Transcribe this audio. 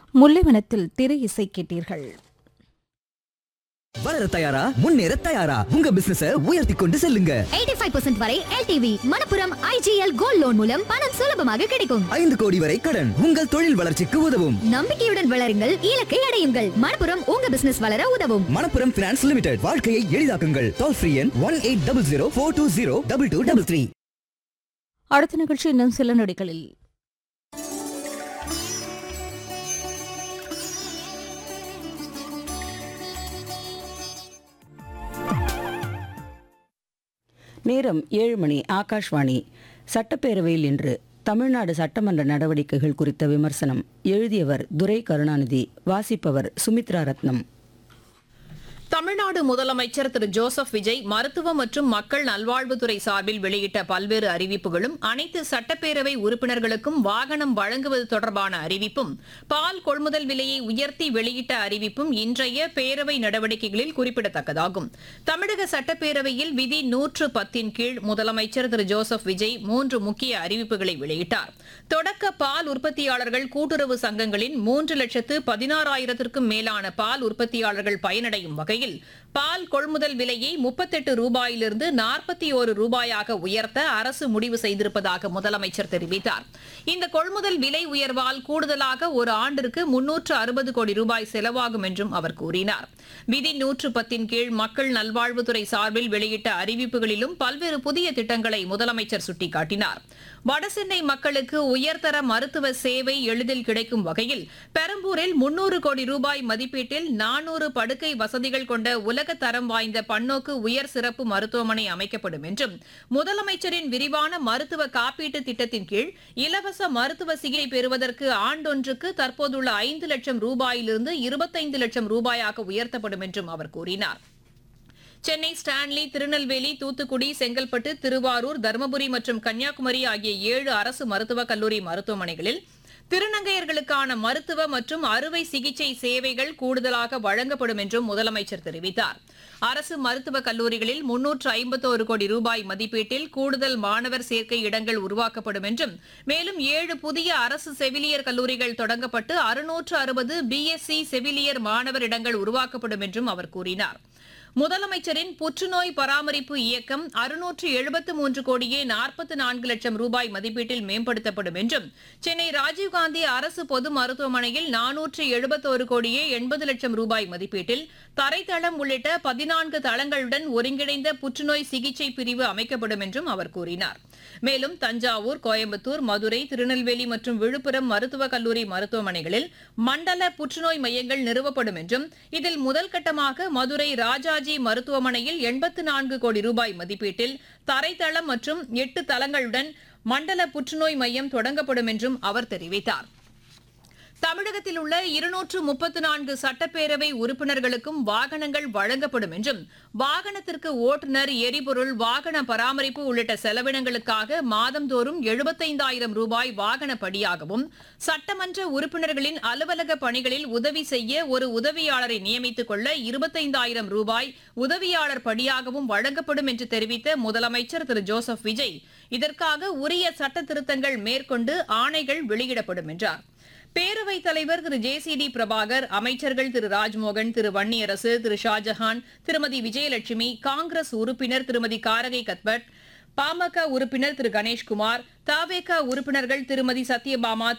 முல்லைவனத்தில் திரை இசை கேட்டீர்கள் வளர தயாரா முன்னேற தயாரா உங்க பிசினஸ உயர்த்தி கொண்டு செல்லுங்க 85% வரை LTV Manappuram IGL gold loan மூலம் பணம் சுலபமாக கிடைக்கும் ஐந்து கோடி வரை கடன் உங்கள் தொழில் வளர்ச்சிக்கு உதவும் நம்பிக்கையுடன் வளருங்கள் இலக்கை அடையுங்கள் மணப்புரம் உங்க பிசினஸ் வளர உதவும் மணப்புரம் பினான்ஸ் லிமிடெட் வாழ்க்கையை எளிதாக்குங்கள் டோல் ஃப்ரீ எண் one eight double zero four two zero double two double three அடுத்த நிகழ்ச்சி இன்னும் சில நொடிகளில் நேரம் ஏழு மணி ஆகாஷ்வாணி சட்டப்பேரவையில் இன்று தமிழ்நாடு சட்டமன்ற நடவடிக்கைகள் குறித்த விமர்சனம் எழுதியவர் துரை கருணாநிதி வாசிப்பவர் சுமித்ரா ரத்னம் தமிழ்நாடு முதலமைச்சர் திரு ஜோசப் விஜய் மருத்துவ மற்றும் மக்கள் நல்வாழ்வுத்துறை சார்பில் வெளியிட்ட பல்வேறு அறிவிப்புகளும் அனைத்து சட்டப்பேரவை உறுப்பினர்களுக்கும் வாகனம் வழங்குவது தொடர்பான அறிவிப்பும் பால் கொள்முதல் விலையை உயர்த்தி வெளியிட்ட அறிவிப்பும் இன்றைய பேரவை நடவடிக்கைகளில் குறிப்பிடத்தக்கதாகும் தமிழக சட்டப்பேரவையில் விதி நூற்று பத்தின் கீழ் முதலமைச்சர் திரு ஜோசப் விஜய் மூன்று முக்கிய அறிவிப்புகளை வெளியிட்டார் தொடக்க பால் உற்பத்தியாளர்கள் கூட்டுறவு சங்கங்களின் மூன்று லட்சத்து பதினாறாயிரத்திற்கும் மேலான பால் உற்பத்தியாளர்கள் பயனடையும் வகையில் பால் கொள்முதல் விலையை முப்பத்தெட்டு ரூபாயிலிருந்து நாற்பத்தி ஒரு ரூபாயாக உயர்த்த அரசு முடிவு செய்திருப்பதாக முதலமைச்சர் தெரிவித்தார் இந்த கொள்முதல் விலை உயர்வால் கூடுதலாக ஒரு ஆண்டிற்கு முன்னூற்று அறுபது கோடி ரூபாய் செலவாகும் என்றும் அவர் கூறினார் விதி நூற்று பத்தின் கீழ் மக்கள் நல்வாழ்வுத்துறை சார்பில் வெளியிட்ட அறிவிப்புகளிலும் பல்வேறு புதிய திட்டங்களை முதலமைச்சர் சுட்டிக்காட்டினார் வடசென்னை மக்களுக்கு உயர்தர மருத்துவ சேவை எளிதில் கிடைக்கும் வகையில் பெரம்பூரில் முன்னூறு கோடி ரூபாய் மதிப்பீட்டில் நானூறு படுக்கை வசதிகள் கொண்ட உலக தரம் வாய்ந்த பன்னோக்கு உயர் சிறப்பு மருத்துவமனை அமைக்கப்படும் என்றும் முதலமைச்சரின் விரிவான மருத்துவ காப்பீட்டு திட்டத்தின் கீழ் இலவச மருத்துவ சிகிச்சை பெறுவதற்கு ஆண்டொன்றுக்கு தற்போதுள்ள ஐந்து லட்சம் ரூபாயிலிருந்து இருபத்தைந்து லட்சம் ரூபாயாக உயர்த்தப்படும் என்றும் அவர் கூறினார் சென்னை ஸ்டான்லி திருநெல்வேலி தூத்துக்குடி செங்கல்பட்டு திருவாரூர் தருமபுரி மற்றும் கன்னியாகுமரி ஆகிய ஏழு அரசு மருத்துவக் கல்லூரி மருத்துவமனைகளில் திருநங்கையர்களுக்கான மருத்துவ மற்றும் அறுவை சிகிச்சை சேவைகள் கூடுதலாக வழங்கப்படும் என்றும் முதலமைச்சர் தெரிவித்தார் அரசு மருத்துவக் கல்லூரிகளில் முன்னூற்று ஐம்பத்தோரு கோடி ரூபாய் மதிப்பீட்டில் கூடுதல் மாணவர் சேர்க்கை இடங்கள் உருவாக்கப்படும் என்றும் மேலும் ஏழு புதிய அரசு செவிலியர் கல்லூரிகள் தொடங்கப்பட்டு அறுநூற்று அறுபது பிஎஸ்சி செவிலியர் மாணவர் இடங்கள் உருவாக்கப்படும் என்றும் அவர் கூறினார் முதலமைச்சரின் புற்றுநோய் பராமரிப்பு இயக்கம் அறுநூற்று எழுபத்து மூன்று கோடியே நாற்பத்தி நான்கு லட்சம் ரூபாய் மதிப்பீட்டில் மேம்படுத்தப்படும் என்றும் சென்னை ராஜீவ்காந்தி அரசு பொது மருத்துவமனையில் நானூற்று எழுபத்தோரு கோடியே எண்பது லட்சம் ரூபாய் மதிப்பீட்டில் தரைத்தளம் உள்ளிட்ட பதினான்கு தளங்களுடன் ஒருங்கிணைந்த புற்றுநோய் சிகிச்சை பிரிவு அமைக்கப்படும் என்றும் அவர் கூறினார் மேலும் தஞ்சாவூர் கோயம்புத்தூர் மதுரை திருநெல்வேலி மற்றும் விழுப்புரம் மருத்துவக் கல்லூரி மருத்துவமனைகளில் மண்டல புற்றுநோய் மையங்கள் நிறுவப்படும் என்றும் இதில் முதல் கட்டமாக மதுரை ராஜாஜி மருத்துவமனையில் எண்பத்து நான்கு கோடி ரூபாய் மதிப்பீட்டில் தரைத்தளம் மற்றும் எட்டு தளங்களுடன் மண்டல புற்றுநோய் மையம் தொடங்கப்படும் என்றும் அவர் தெரிவித்தார் தமிழகத்தில் உள்ள இருநூற்று முப்பத்து நான்கு சட்டப்பேரவை உறுப்பினர்களுக்கும் வாகனங்கள் வழங்கப்படும் என்றும் வாகனத்திற்கு ஓட்டுநர் எரிபொருள் வாகன பராமரிப்பு உள்ளிட்ட செலவினங்களுக்காக மாதந்தோறும் எழுபத்தைந்தாயிரம் ரூபாய் வாகன படியாகவும் சட்டமன்ற உறுப்பினர்களின் அலுவலக பணிகளில் உதவி செய்ய ஒரு உதவியாளரை நியமித்துக் கொள்ள இருபத்தைந்தாயிரம் ரூபாய் உதவியாளர் படியாகவும் வழங்கப்படும் என்று தெரிவித்த முதலமைச்சர் திரு ஜோசப் விஜய் இதற்காக உரிய சட்ட திருத்தங்கள் மேற்கொண்டு ஆணைகள் வெளியிடப்படும் என்றார் பேரவைத் தலைவர் Thiru J C D Prabhakar அமைச்சர்கள் திரு ராஜ்மோகன் திரு வன்னியரசு திரு ஷாஜஹான் திருமதி விஜயலட்சுமி காங்கிரஸ் உறுப்பினர் திருமதி காரகை கத்பட் பாமக உறுப்பினர் திரு கணேஷ்குமார் தவேக உறுப்பினர்கள் திருமதி சத்யபாமா